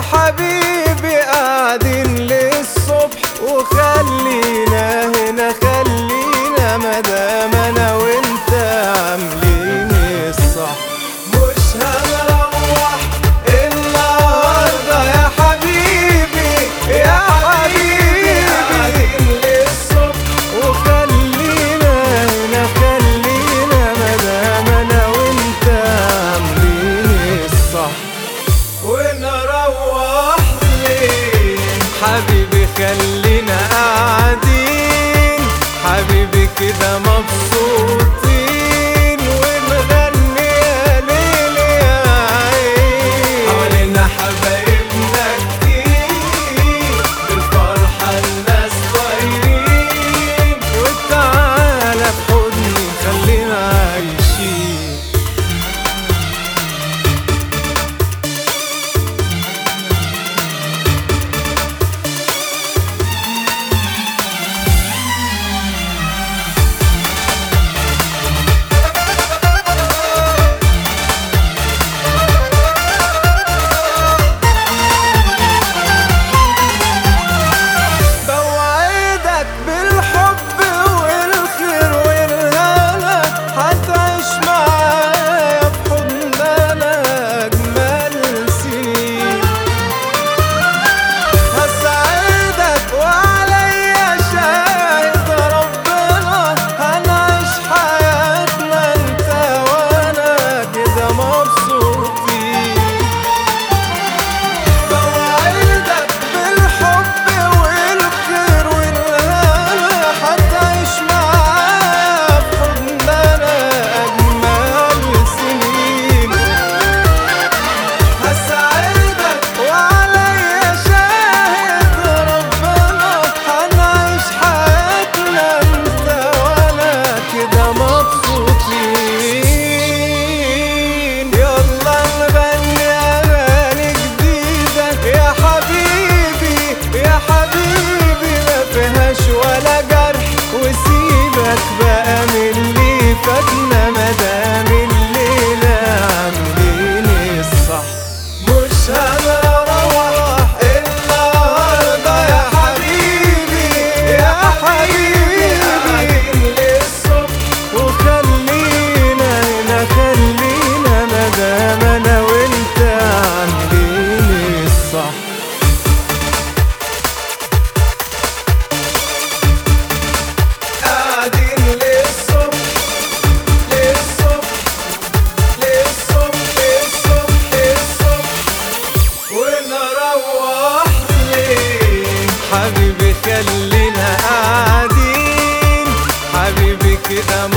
حبيبي قاعدين للصبح وخلينا هنا خلينا مدام انا وانت عاملين الصح مش هنروح النهارده يا حبيبي يا حبيبي قاعدين للصبح وخلينا هنا خلينا مدام انا وانت عاملين الصح ونروح ليه حبيبي خلينا قاعدين حبيبي كده مبسوطين ونغني يا ليل يا عين حوالينا حبايبنا كتير بالفرحة الناس طايرين وتعالى في حضني خلينا عايشين بوعدك بالحب والخير والهنا هتعيش معايا في حضننا أجمل سنين هساعدك وعليا شاهد ربنا هنعيش حياتنا انت وانا كده مبسوطين بوعدك بالحب والخير والهنا هتعيش معايا في حضننا أجمل سنين هساعدك وعليا شاهد ربنا هنعيش حياتنا انت وانا كده مبسوطين يلا نغني اغاني جديدة يا حبيبي يا حبيبي ما فيهاش ولا جرح وسيبك بقى من اللي فاتنا مدام الليلة عاملين الصح مش هنروح النهارده يا حبيبي يا حبيبي للصبح وخلينا هنا خلينا مدام انا وانت عاملين الصح قاعدين للصبح للصبح للصبح للصبح للصبح ونروح ليه حبيبي خلينا قاعدين حبيبي كده